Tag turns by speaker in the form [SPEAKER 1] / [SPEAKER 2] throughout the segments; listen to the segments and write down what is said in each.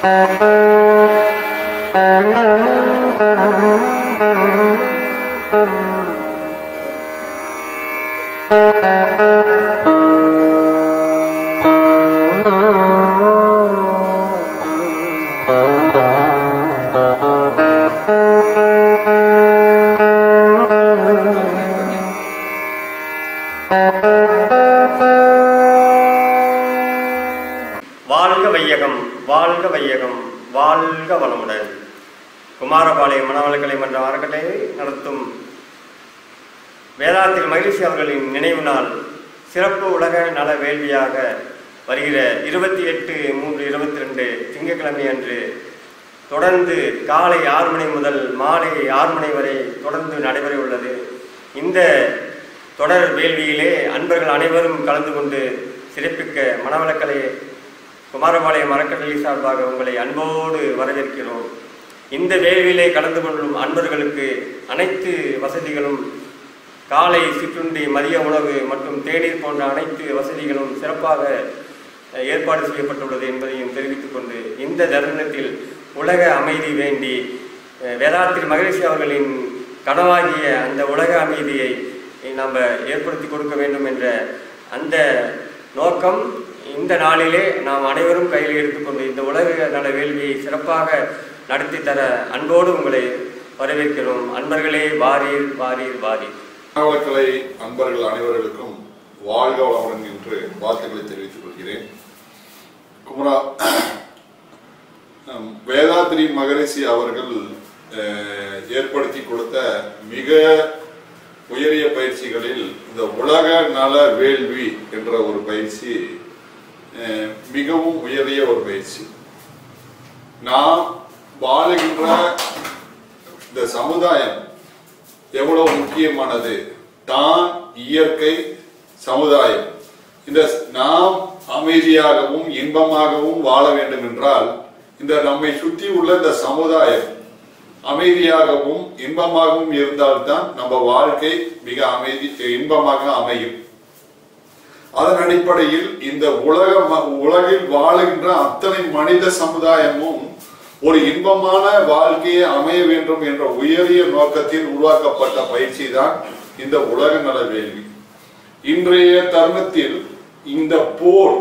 [SPEAKER 1] வாழ்க வையகம் வாழ்க வையகம் வாழ்க வளமுடன் குமாரபாளையம் மனவளக்கலை மன்ற அறக்கட்டளை நடத்தும் வேதாந்தில் மகிழ்ச்சி அவர்களின் நினைவு நாள் சிறப்பு உலக நல வேள்வியாக வருகிற இருபத்தி எட்டு மூன்று இருபத்தி ரெண்டு திங்கட்கிழமை அன்று தொடர்ந்து காலை ஆறு மணி முதல் மாலை ஆறு மணி வரை தொடர்ந்து நடைபெற உள்ளது இந்த தொடர் வேள்வியிலே அன்பர்கள் அனைவரும் கலந்து கொண்டு சிறப்பிக்க மனவளக்கலை குமாரபாளையம் அறக்கட்டளை சார்பாக உங்களை அன்போடு வரவேற்கிறோம் இந்த வேள்வியிலே கலந்து கொள்ளும் அன்பர்களுக்கு அனைத்து வசதிகளும் காலை சிற்றுண்டி மதிய உணவு மற்றும் தேநீர் போன்ற அனைத்து வசதிகளும் சிறப்பாக அஹ், ஏற்பாடு செய்யப்பட்டுள்ளது என்பதையும் தெரிவித்துக் கொண்டு இந்த தருணத்தில் உலக அமைதி வேண்டி அஹ், வேதாத்திரி மகரிஷி அவர்களின் கனவாகிய அந்த உலக அமைதியை நாம் ஏற்படுத்தி கொடுக்க வேண்டும் என்ற அந்த நோக்கம் இந்த நாளிலே நாம் அனைவரும் கையில் எடுத்துக்கொண்டு இந்த உலக நல வேள்வியை சிறப்பாக நடத்தி தர அன்போடு உங்களை வரவேற்கிறோம் அன்பர்களே வாரீர் வாரீர் வாரீர்
[SPEAKER 2] மாணவர்களை அன்பர்கள் அனைவர்களுக்கும் வாழ்க வளமுடன் என்று வாழ்த்துக்களை தெரிவித்துக் கொள்கிறேன் குமரா நம் வேதாத்ரி மகரிஷி அவர்கள் அஹ், ஏற்படுத்தி கொடுத்த மிக உயரிய பயிற்சிகளில் இந்த உலக நல வேள்வி என்ற ஒரு பயிற்சி அஹ், மிகவும் உயரிய ஒரு பயிற்சி நாம் வாழுகின்ற இந்த சமுதாயம் எவ்வளவு முக்கியமானது தான் இயற்கை சமுதாயம் இந்த நாம் அமைதியாகவும் இன்பமாகவும் வாழ வேண்டும் என்றால் இந்த நம்மை சுற்றி உள்ள இந்த சமுதாயம் அமைதியாகவும் இன்பமாகவும் இருந்தால்தான் நம்ம வாழ்க்கை மிக அமைதி இன்பமாக அமையும் அதன் அடிப்படையில் இந்த உலக ம- உலகில் வாழுகின்ற அத்தனை மனித சமுதாயமும் ஒரு இன்பமான வாழ்க்கையை அமைய வேண்டும் என்ற உயரிய நோக்கத்தில் உருவாக்கப்பட்ட பயிற்சி தான் இந்த உலக நல வேள்வி இன்றைய தருணத்தில் இந்த போர்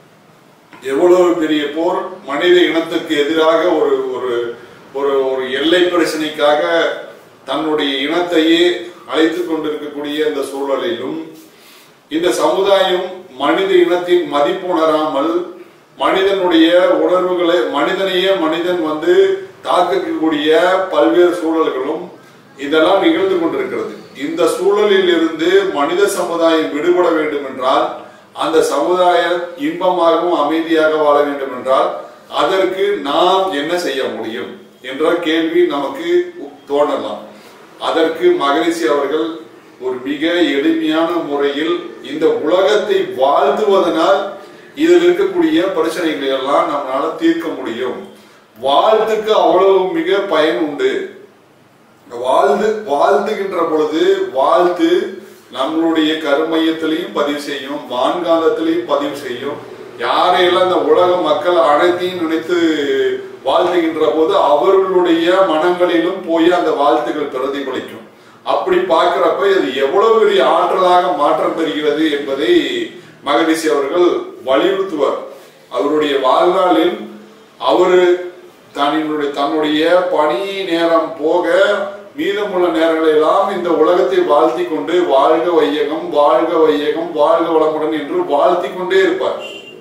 [SPEAKER 2] எவ்வளவு பெரிய போர் மனித இனத்துக்கு எதிராக ஒரு ஒரு ஒரு ஒரு எல்லை பிரச்சனைக்காக தன்னுடைய இனத்தையே அழைத்துக் கொண்டிருக்கக்கூடிய இந்த சூழலிலும் இந்த சமுதாயம் மனித இனத்தின் மதிப்புணராமல் மனிதனுடைய உணர்வுகளை மனிதனையே மனிதன் வந்து தாக்கக்கூடிய பல்வேறு சூழல்களும் இதெல்லாம் நிகழ்ந்து கொண்டிருக்கிறது இந்த சூழலில் இருந்து மனித சமுதாயம் விடுபட வேண்டும் என்றால் அந்த சமுதாயம் இன்பமாகவும் அமைதியாக வாழ வேண்டும் என்றால் அதற்கு நாம் என்ன செய்ய முடியும் என்ற கேள்வி நமக்கு தோணலாம் அதற்கு மகரிஷி அவர்கள் ஒரு மிக எளிமையான முறையில் இந்த உலகத்தை வாழ்த்துவதனால் இதில் இருக்கக்கூடிய பிரச்சனைகளை எல்லாம் நம்மளால தீர்க்க முடியும் வாழ்த்துக்கு அவ்வளவு மிக பயன் உண்டு வாழ்ந்து வாழ்த்துகின்ற பொழுது வாழ்த்து நம்மளுடைய கருமையத்திலையும் பதிவு செய்யும் வான்காலத்திலையும் பதிவு செய்யும் யாரையெல்லாம் இந்த உலக மக்கள் அனைத்தையும் நினைத்து வாழ்த்துகின்ற போது அவர்களுடைய மனங்களிலும் போய் அந்த வாழ்த்துக்கள் பிரதிபலிக்கும் அப்படி பார்க்கிறப்ப இது எவ்வளவு பெரிய ஆற்றலாக மாற்றம் பெறுகிறது என்பதை மகரிஷி அவர்கள் வலியுறுத்துவார் அவருடைய வாழ்நாளில் அவரு தன்னுடைய தன்னுடைய பணி நேரம் போக மீதமுள்ள நேரங்களை எல்லாம் இந்த உலகத்தை வாழ்த்தி கொண்டு வாழ்க வையகம் வாழ்க வையகம் வாழ்க வளமுடன் என்று வாழ்த்தி கொண்டே இருப்பார்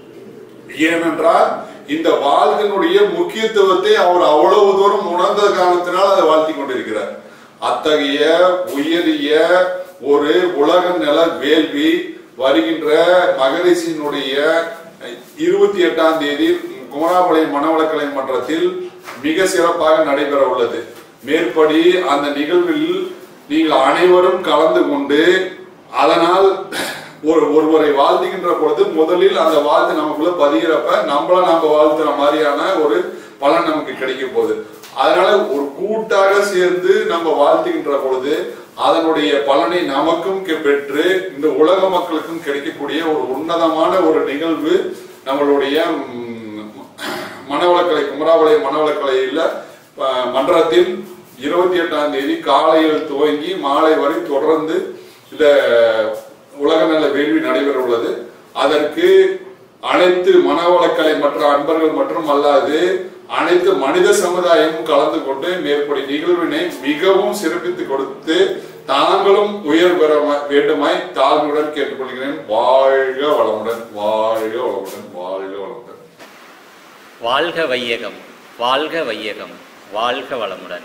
[SPEAKER 2] ஏனென்றால் இந்த வாழ்வினுடைய முக்கியத்துவத்தை அவர் அவ்வளவு தூரம் உணர்ந்த காரணத்தினால் அதை வாழ்த்தி கொண்டிருக்கிறார் அத்தகைய உயரிய ஒரு உலக நல வேள்வி வருகின்ற மகரிஷியினுடைய இருபத்தி எட்டாம் தேதி குமராபாளையம் மனவளக்கலை மன்றத்தில் மிக சிறப்பாக நடைபெற உள்ளது மேற்படி அந்த நிகழ்வில் நீங்கள் அனைவரும் கலந்து கொண்டு அதனால் ஒரு ஒருவரை வாழ்த்துகின்ற பொழுது முதலில் அந்த வாழ்த்து நமக்குள்ள பதிகிறப்ப நம்மள நாம வாழ்த்துற மாதிரியான ஒரு பலன் நமக்கு கிடைக்க போகுது அதனால ஒரு கூட்டாக சேர்ந்து நம்ம வாழ்த்துகின்ற பொழுது அதனுடைய பலனை நமக்கும் கெ- பெற்று இந்த உலக மக்களுக்கும் கிடைக்கக்கூடிய ஒரு உன்னதமான ஒரு நிகழ்வு நம்மளுடைய ம், மனவளக்கலை குமராபாளையம் மனவளக்கலையில் அஹ், மன்றத்தில் இருபத்தி எட்டாம் தேதி காலையில் துவங்கி மாலை வரை தொடர்ந்து இந்த உலக நல வேள்வி நடைபெற உள்ளது அதற்கு அனைத்து மனவளக்கலை மற்ற அன்பர்கள் மற்றும் அல்லாது அனைத்து மனித சமுதாயமும் கலந்து கொண்டு மேற்படி நிகழ்வினை மிகவும் சிறப்பித்து கொடுத்து தாங்களும் உயர் பெற ம- வேண்டுமாய் தாழ்மையுடன் கேட்டுக்கொள்கிறேன் வாழ்க வளமுடன் வாழ்க வளமுடன் வாழ்க வளமுடன்
[SPEAKER 3] வாழ்க வையகம் வாழ்க வையகம் வாழ்க வளமுடன்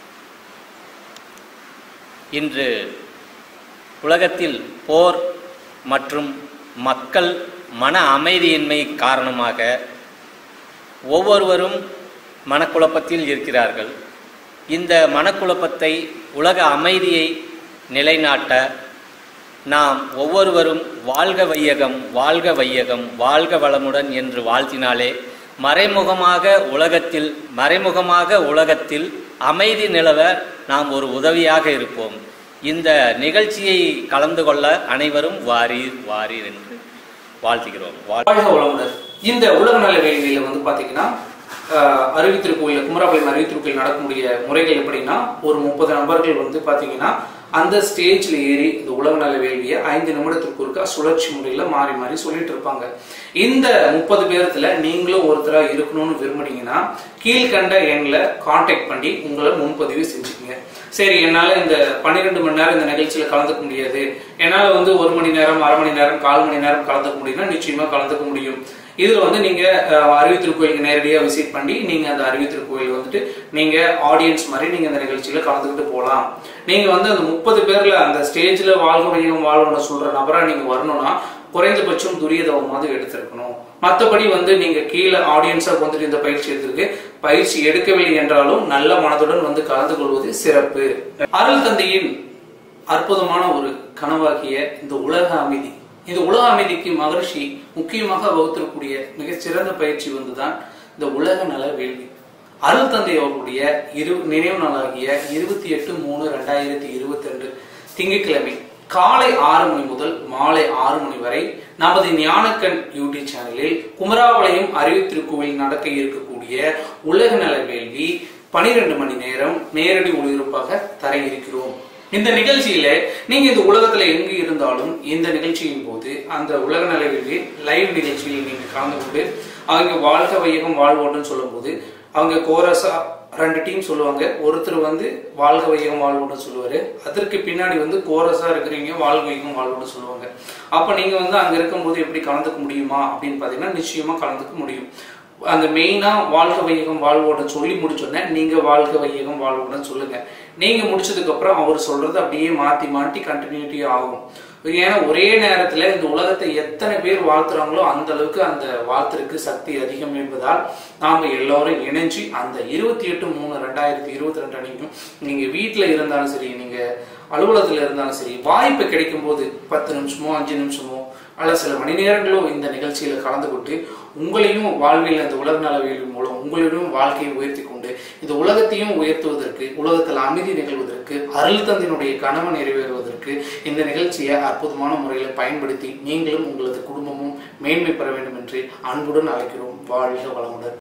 [SPEAKER 3] இன்று உலகத்தில் போர் மற்றும் மக்கள் மன அமைதியின்மை காரணமாக ஒவ்வொருவரும் மனக்குழப்பத்தில் இருக்கிறார்கள் இந்த மனக்குழப்பத்தை உலக அமைதியை நிலைநாட்ட நாம் ஒவ்வொருவரும் வாழ்க வையகம் வாழ்க வையகம் வாழ்க வளமுடன் என்று வாழ்த்தினாலே மறைமுகமாக உலகத்தில் மறைமுகமாக உலகத்தில் அமைதி நிலவ நாம் ஒரு உதவியாக இருப்போம் இந்த நிகழ்ச்சியை கலந்து கொள்ள அனைவரும் வாரீர் வாரீர் என்று வாழ்த்துகிறோம் வாழ்
[SPEAKER 4] வாழ்க வளமுடன் இந்த உலக நல வேள்வியில வந்து பாத்தீங்கன்னா ஆஹ், அறிவித்திருக்கோயில் குமராபாளையம் அறிவித்திருக்கோயில் நடக்கக்கூடிய முறைகள் எப்படின்னா ஒரு முப்பது நபர்கள் வந்து பாத்தீங்கன்னா அந்த ஸ்டேஜ்ல ஏறி இந்த உலக நல வேள்வியை ஐந்து நிமிடத்திற்கு ஒருக்கா சுழற்சி முறையில மாறி மாறி சொல்லிட்டு இருப்பாங்க இந்த முப்பது பேர்த்துல நீங்களும் ஒருத்தரா இருக்கணும்னு விரும்புனீங்கன்னா கீழ்கண்ட எண்ணில் காண்டாக்ட் பண்ணி உங்களை முன்பதிவு செஞ்சுக்கங்க சரி என்னால இந்த பன்னிரெண்டு மணி நேரம் இந்த நிகழ்ச்சியில கலந்துக்க முடியாது என்னால வந்து ஒரு மணி நேரம் அரை மணி நேரம் கால் மணி நேரம் கலந்துக்க முடியும்னா நிச்சயமா கலந்துக்க முடியும் இதுல வந்து நீங்க அஹ், அறிவித்திருக்கோயிலுக்கு நேரடியா விசிட் பண்ணி நீங்க அந்த அறிவித்திருக்கோயில் வந்துட்டு நீங்க ஆடியன்ஸ் மாதிரி நீங்க அந்த நிகழ்ச்சியில கலந்துக்கிட்டு போகலாம் நீங்க வந்து அந்த முப்பது பேர்ல அந்த ஸ்டேஜ்ல வாழ்க வையும் வாழ்வோட சொல்ற நபரா நீங்க வரணும்னா குறைந்தபட்சம் துரியதவமாவது எடுத்திருக்கணும் மற்றபடி வந்து நீங்க கீழே ஆடியன்ஸா வந்துட்டு இந்த பயிற்சி எடுத்திருக்கு பயிற்சி எடுக்கவில்லை என்றாலும் நல்ல மனதுடன் வந்து கலந்து கொள்வது சிறப்பு அருள் தந்தையின் அற்புதமான ஒரு கனவாகிய இந்த உலக அமைதி இந்த உலக அமைதிக்கு மகர்ஷி முக்கியமாக வகுத்திருக்கக்கூடிய மிகச்சிறந்த பயிற்சி வந்துதான் இந்த உலக நல வேள்வி அருள் தந்தை அவர்களுடைய இரு நினைவு நாளாகிய இருபத்தி எட்டு மூணு ரெண்டாயிரத்தி இருபத்தி ரெண்டு திங்கட்கிழமை காலை ஆறு மணி முதல் மாலை ஆறு மணி வரை நமது ஞானக்கண் யூடியூப் சேனலில் குமராபாளையம் அறிவித்திருக்கோவில் நடக்க இருக்கக்கூடிய உலக நல வேள்வி பனிரெண்டு மணி நேரம் நேரடி ஒளிபரப்பாக தர இருக்கிறோம் இந்த நிகழ்ச்சியில நீங்க இந்த உலகத்துல எங்கு இருந்தாலும் இந்த நிகழ்ச்சியின் போது அந்த உலக நலவில் லைவ் நிகழ்ச்சியில் நீங்க கலந்து கொண்டு அவங்க வாழ்க வையகம் வாழ்வோட்டுன்னு சொல்லும்போது அவங்க கோரஸா ரெண்டு டீம் சொல்லுவாங்க ஒருத்தர் வந்து வாழ்க வையகம் வாழ்வோன்னு சொல்லுவாரு அதற்கு பின்னாடி வந்து கோரஸா இருக்கிறீங்க வாழ்க வையகம் வாழ்வோன்னு சொல்லுவாங்க அப்ப நீங்க வந்து அங்க இருக்கும்போது எப்படி கலந்துக்க முடியுமா அப்படின்னு பாத்தீங்கன்னா நிச்சயமா கலந்துக்க முடியும் அந்த மெயினா வாழ்க வையகம் வாழ்வோட சொல்லி முடிச்சோடனே நீங்க வாழ்க வையகம் வாழ்வோன்னு சொல்லுங்க நீங்க முடிச்சதுக்கு அப்புறம் அவர் சொல்றது அப்படியே மாத்தி மாட்டி கண்டினியூட்டி ஆகும் ஏன்னா ஒரே நேரத்துல இந்த உலகத்தை எத்தனை பேர் வாழ்த்துறாங்களோ அந்த அளவுக்கு அந்த வாழ்த்திற்கு சக்தி அதிகம் என்பதால் நாம எல்லாரும் இணைஞ்சு அந்த இருபத்தி எட்டு மூணு ரெண்டாயிரத்தி இருபத்தி ரெண்டு அன்னைக்கும் நீங்க வீட்டுல இருந்தாலும் சரி நீங்க அலுவலகத்துல இருந்தாலும் சரி வாய்ப்பு கிடைக்கும் போது பத்து நிமிஷமோ அஞ்சு நிமிஷமோ அல்ல சில மணி நேரங்களோ இந்த நிகழ்ச்சியில கலந்து கொண்டு உங்களையும் வாழ்வில் இந்த உலக நலவியல் மூலம் உங்களிடம் வாழ்க்கையை உயர்த்தி கொண்டு இந்த உலகத்தையும் உயர்த்துவதற்கு உலகத்தில் அமைதி நிகழ்வதற்கு அருள் தந்தினுடைய கனவு நிறைவேறுவதற்கு இந்த நிகழ்ச்சியை அற்புதமான முறையில் பயன்படுத்தி நீங்களும் உங்களது குடும்பமும் மேன்மை பெற வேண்டும் என்று அன்புடன் அழைக்கிறோம் வாழ்க வளமுடன்